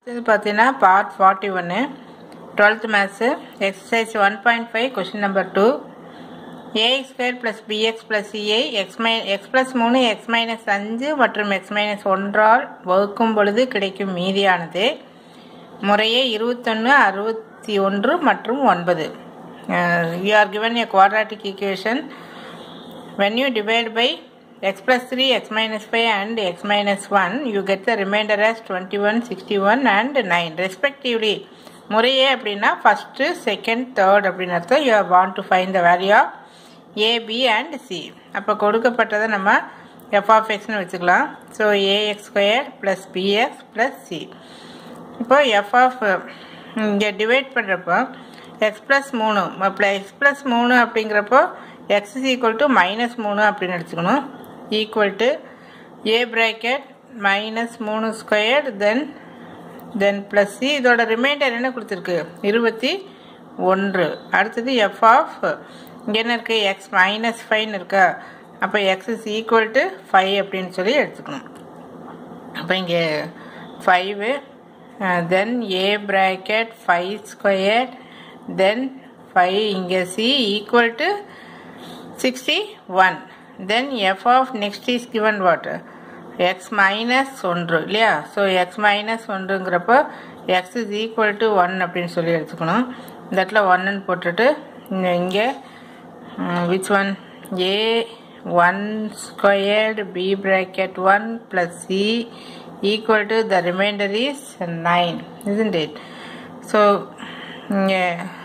இது பார்த்தீங்கன்னா part forty ஒன்று twelfth maths exercise one point five question number two a x square plus b x plus c i x மை x plus மூணு x minus அஞ்சு மற்றும் X minus ஒன்றால் வகுக்கும் பொழுது கிடைக்கும் மீதியானது முறையே இருபத்தொன்று அறுபத்தி ஒன்று மற்றும் ஒன்பது you are given a quadratic equation when you divide by x plus 3 x minus 5 and x minus 1 you get the remainder as 21 61 and 9 respectively முறையே அப்படின்னா ஃபஸ்ட்டு செகண்ட் தேர்ட் அப்படின்னு அர்த்தம் you want to find the value of a b and c அப்போ கொடுக்கப்பட்டதை நம்ம f of எக்ஸ்னு வச்சுக்கலாம் so a x square plus b x plus c இப்போ எஃப் ஆஃப் இங்கே டிவைட் பண்ணுறப்போ எக்ஸ் ப்ளஸ் மூணு அப்போ எக்ஸ் ப்ளஸ் மூணு அப்படிங்கிறப்போ x is equal to minus மூணு அப்படின்னு எடுத்துக்கணும் equal to a bracket minus மூணு square then then plus c இதோட ரிமைண்டர் என்ன கொடுத்துருக்கு இருபத்தி ஒன்று அடுத்தது எஃப் ஆஃப் இங்கே என்ன இருக்குது எக்ஸ் மைனஸ் ஃபைவ்னு இருக்கா அப்போ x is equal to five அப்படின்னு சொல்லி எடுத்துக்கணும் அப்போ இங்கே five then a bracket five square then five இங்கே c equal to sixty one then f of next is given what x minus ஒன்று இல்லையா ஸோ எக்ஸ் மைனஸ் ஒன்றுங்கிறப்போ x is equal to one அப்படின்னு சொல்லி எடுத்துக்கணும் இந்த இடத்துல ஒன்னுன்னு போட்டுட்டு இங்கே which one a one squared b bracket one plus c equal to the remainder is 9 isn't it so இங்கே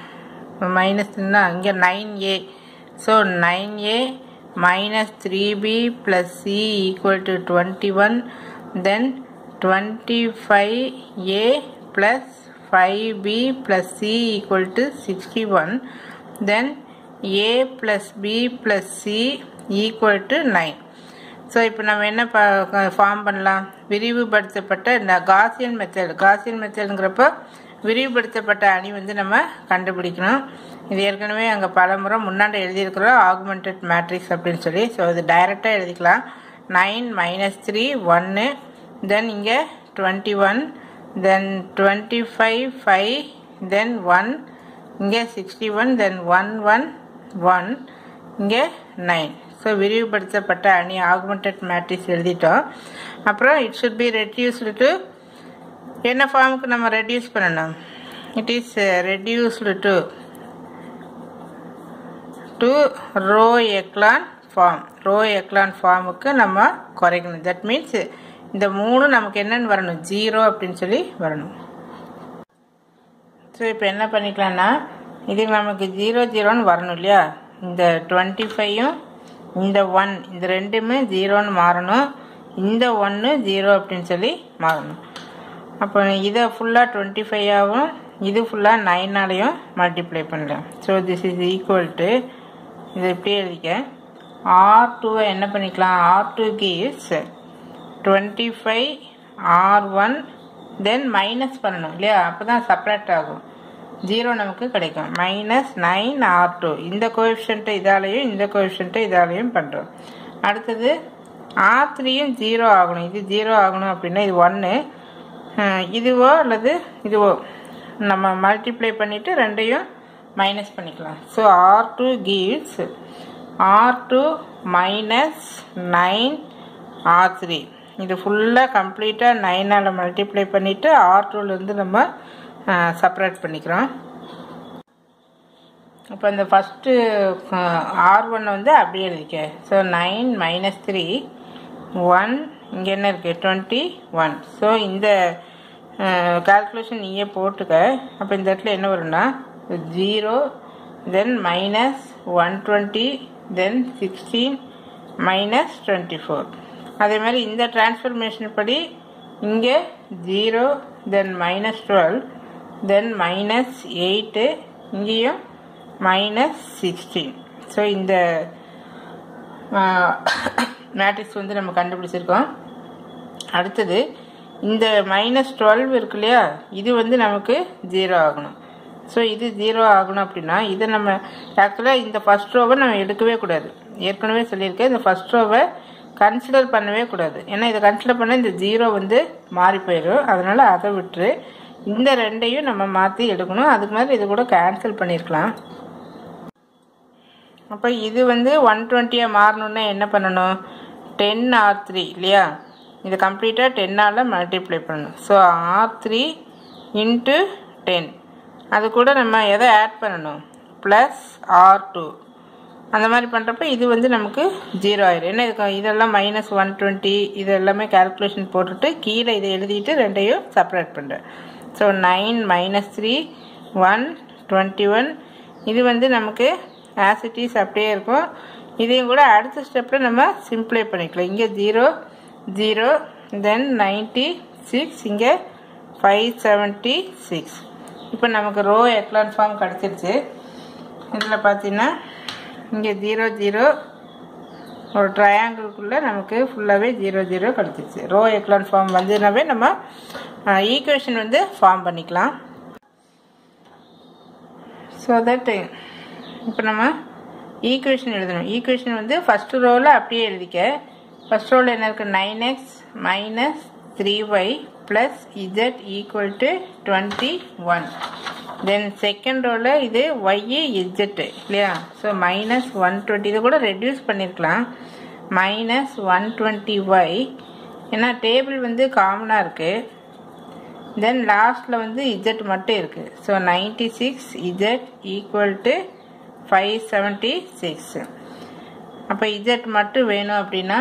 மைனஸ்னா இங்கே nine a so nine a minus three b plus c equal to twenty one then twenty five a plus five b plus c equal to sixty one then a plus b plus c equal to nine so இப்போ நம்ம என்ன form பண்ணலாம் விரிவுபடுத்தப்பட்ட இந்த Gaussian method Gaussian மெத்தடுங்கிறப்போ விரிவுபடுத்தப்பட்ட அணி வந்து நம்ம கண்டுபிடிக்கணும் இது ஏற்கனவே அங்கே பல முறை முன்னாடி எழுதியிருக்கிறோம் ஆகுமெண்டட் மேட்ரிக்ஸ் அப்படின்னு சொல்லி ஸோ இது டைரெக்டாக எழுதிக்கலாம் நைன் மைனஸ் த்ரீ ஒன்று தென் இங்கே twenty one then twenty five five then one இங்கே sixty one then one one one இங்கே நைன் ஸோ விரிவுபடுத்தப்பட்ட அணி ஆகுமெண்டட் மேட்ரிக்ஸ் எழுதிட்டோம் அப்புறம் it should be reduced to என்ன ஃபார்முக்கு நம்ம ரெடியூஸ் பண்ணணும் it is reduced to to row echelon form row echelon ஃபார்முக்கு நம்ம குறைக்கணும் தட் மீன்ஸ் இந்த மூணு நமக்கு என்னென்னு வரணும் ஜீரோ அப்படின்னு சொல்லி வரணும் ஸோ இப்போ என்ன பண்ணிக்கலாம்னா இதுக்கு நமக்கு ஜீரோ ஜீரோன்னு வரணும் இல்லையா இந்த டுவெண்ட்டி ஃபைவும் இந்த ஒன் இந்த ரெண்டுமே ஜீரோன்னு மாறணும் இந்த ஒன்று ஜீரோ அப்படின்னு சொல்லி மாறணும் அப்போ இதை ஃபுல்லாக டுவெண்ட்டி ஃபைவாகவும் இது ஃபுல்லாக நைனாலையும் மல்டிப்ளை பண்ணலாம் so this is equal to இதை இப்படி எழுதிக்க ஆர் டூவை என்ன பண்ணிக்கலாம் R two gives twenty five R one then minus பண்ணணும் இல்லையா அப்போ தான் செப்பரேட் ஆகும் ஜீரோ நமக்கு கிடைக்கும் மைனஸ் நைன் ஆர் டூ இந்த கோஎஃபிஷியன்ட்டை இதாலையும் இந்த கோஎஃபிஷியன்ட்டை இதாலையும் பண்ணுறோம் அடுத்தது ஆர் த்ரீயும் ஜீரோ ஆகணும் இது ஜீரோ ஆகணும் அப்படின்னா இது ஒன்று இதுவோ அல்லது இதுவோ நம்ம மல்டிப்ளை பண்ணிவிட்டு ரெண்டையும் மைனஸ் பண்ணிக்கலாம் so R two gives R two minus nine R three இது ஃபுல்லாக கம்ப்ளீட்டாக நைனால் மல்டிப்ளை பண்ணிவிட்டு ஆர் டூலேருந்து நம்ம செப்பரேட் பண்ணிக்கிறோம் இப்போ இந்த ஃபஸ்ட்டு ஆர் ஒன் வந்து அப்படியே எழுதிக்க so nine minus three one இங்கே என்ன இருக்குது டுவெண்ட்டி ஒன் ஸோ இந்த கால்குலேஷன் நீயே போட்டுக்க அப்போ இந்த இடத்துல என்ன வரும்னா zero then minus one twenty then sixteen minus twenty four அதே மாதிரி இந்த டிரான்ஸ்ஃபர்மேஷன் படி இங்கே zero then minus twelve then minus eight இங்கேயும் மைனஸ் சிக்ஸ்டீன் ஸோ இந்த மேட்ரிக்ஸ் வந்து நம்ம கண்டுபிடிச்சிருக்கோம் அடுத்தது இந்த மைனஸ் டுவெல் இருக்கு இல்லையா இது வந்து நமக்கு ஜீரோ ஆகணும் ஸோ இது ஜீரோ ஆகணும் அப்படின்னா இதை நம்ம ஆக்சுவலாக இந்த ஃபஸ்ட் ரோவை நம்ம எடுக்கவே கூடாது ஏற்கனவே சொல்லியிருக்கேன் இந்த ஃபஸ்ட் ரோவை கன்சிடர் பண்ணவே கூடாது ஏன்னா இதை கன்சிடர் பண்ண இந்த ஜீரோ வந்து மாறி போயிடும் அதனால் அதை விட்டுரு இந்த ரெண்டையும் நம்ம மாற்றி எடுக்கணும் அதுக்கு மேலே இது கூட கேன்சல் பண்ணியிருக்கலாம் அப்போ இது வந்து ஒன் டுவெண்ட்டியாக மாறணுன்னா என்ன பண்ணணும் டென் ஆர் த்ரீ இல்லையா இது கம்ப்ளீட்டாக டென்னால் மல்டிப்ளை பண்ணணும் so R three into ten அது கூட நம்ம எதை ஆட் பண்ணணும் ப்ளஸ் ஆர் டூ அந்த மாதிரி பண்ணுறப்ப இது வந்து நமக்கு ஜீரோ ஆயிடும் ஏன்னா இதுக்கு இதெல்லாம் மைனஸ் ஒன் டுவெண்ட்டி இது எல்லாமே கால்குலேஷன் போட்டுட்டு கீழே இதை எழுதிட்டு ரெண்டையும் செப்பரேட் பண்ணுறேன் so nine minus three one twenty one இது வந்து நமக்கு ஆசிட்டிஸ் அப்படியே இருக்கும் இதையும் கூட அடுத்த ஸ்டெப்பில் நம்ம சிம்ப்ளை பண்ணிக்கலாம் இங்கே zero zero then ninety six இங்கே ஃபைவ் செவன்ட்டி சிக்ஸ் இப்போ நமக்கு ரோ எக்லான் ஃபார்ம் கிடச்சிருச்சு இதில் பார்த்தீங்கன்னா இங்கே ஜீரோ ஜீரோ ஒரு ட்ரையாங்கிள்குள்ளே நமக்கு ஃபுல்லாகவே ஜீரோ ஜீரோ கிடச்சிருச்சு ரோ எக்லான் ஃபார்ம் வந்ததுனாவே நம்ம ஈக்குவேஷன் வந்து ஃபார்ம் பண்ணிக்கலாம் ஸோ தட் இப்போ நம்ம ஈக்குவேஷன் எழுதணும் ஈக்குவேஷன் வந்து ஃபஸ்ட்டு ரோவில் அப்படியே எழுதிக்க ஃபஸ்ட் ரோவில் என்ன இருக்குது nine x minus three y plus z equal to twenty one then second ரோவில் இது ஒய்யு இஜெட்டு இல்லையா ஸோ மைனஸ் ஒன் டுவெண்ட்டி இதை கூட ரெடியூஸ் பண்ணியிருக்கலாம் மைனஸ் ஒன் டுவெண்ட்டி ஒய் ஏன்னா டேபிள் வந்து காமனாக இருக்குது தென் லாஸ்ட்டில் வந்து இஜெட் மட்டும் இருக்குது so ninety six z equal to five seventy six அப்போ இஜெட் மட்டும் வேணும் அப்படின்னா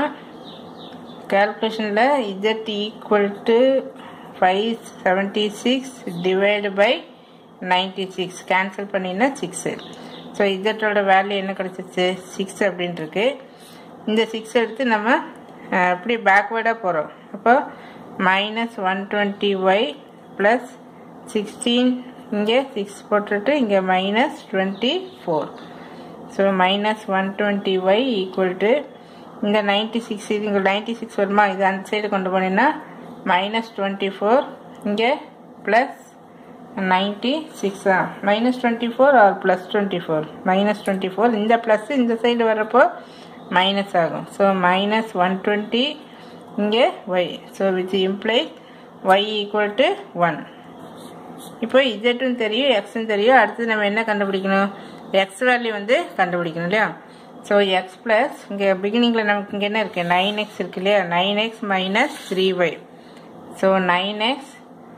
கேல்குலேஷனில் z equal to five seventy six divide by ninety six cancel பண்ணினா சிக்ஸு ஸோ இஜெட்டோட வேல்யூ என்ன கிடச்சிச்சு சிக்ஸ் அப்படின்ட்டுருக்கு இந்த சிக்ஸ் எடுத்து நம்ம அப்படி பேக்வேர்டாக போகிறோம் அப்போ minus one twenty y plus sixteen இங்கே சிக்ஸ் போட்டுட்டு இங்கே minus twenty four so minus one twenty y equal to இந்த நைன்ட்டி சிக்ஸ் இது இங்கே நைன்ட்டி சிக்ஸ் வருமா இது அந்த சைடு கொண்டு போனீங்கன்னா மைனஸ் டுவெண்ட்டி ஃபோர் இங்கே ப்ளஸ் நைன்ட்டி சிக்ஸா minus twenty four or plus twenty four minus twenty four இந்த ப்ளஸ் இந்த சைடு வர்றப்போ மைனஸ் ஆகும் ஸோ மைனஸ் ஒன் டுவெண்ட்டி இங்கே y so which imply y equal to one இப்போ இஜெட்டும் தெரியும் எக்ஸும் தெரியும் அடுத்து நம்ம என்ன கண்டுபிடிக்கணும் எக்ஸ் வேல்யூ வந்து கண்டுபிடிக்கணும் இல்லையா ஸோ எக்ஸ் ப்ளஸ் இங்கே பிகினிங்கில் நமக்கு இங்கே என்ன இருக்குது நைன் எக்ஸ் இருக்கு இல்லையா nine x minus three y so nine x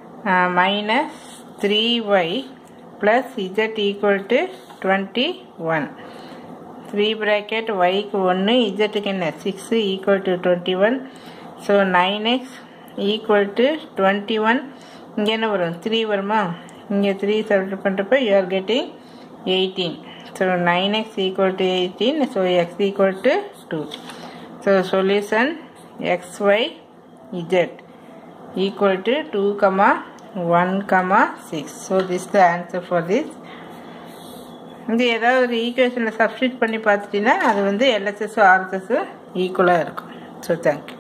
minus three y plus z equal to twenty one three bracket ஒய்க்கு ஒன்று இஜெட்டுக்கு என்ன six equal to twenty one so nine x equal to twenty one இங்கே என்ன வரும் three வருமா இங்கே three select பண்ணுறப்ப you are getting eighteen so nine x equal to eighteen so x equal to two so solution x y z equal to two comma one comma six so this the answer for this இந்த ஏதாவது ஒரு ஈக்குவேஷனில் substitute பண்ணி பார்த்துட்டிங்கன்னா அது வந்து எல்எஸ்எஸும் ஆர்எஸ்எஸும் ஈக்குவலாக இருக்கும் ஸோ தேங்க்யூ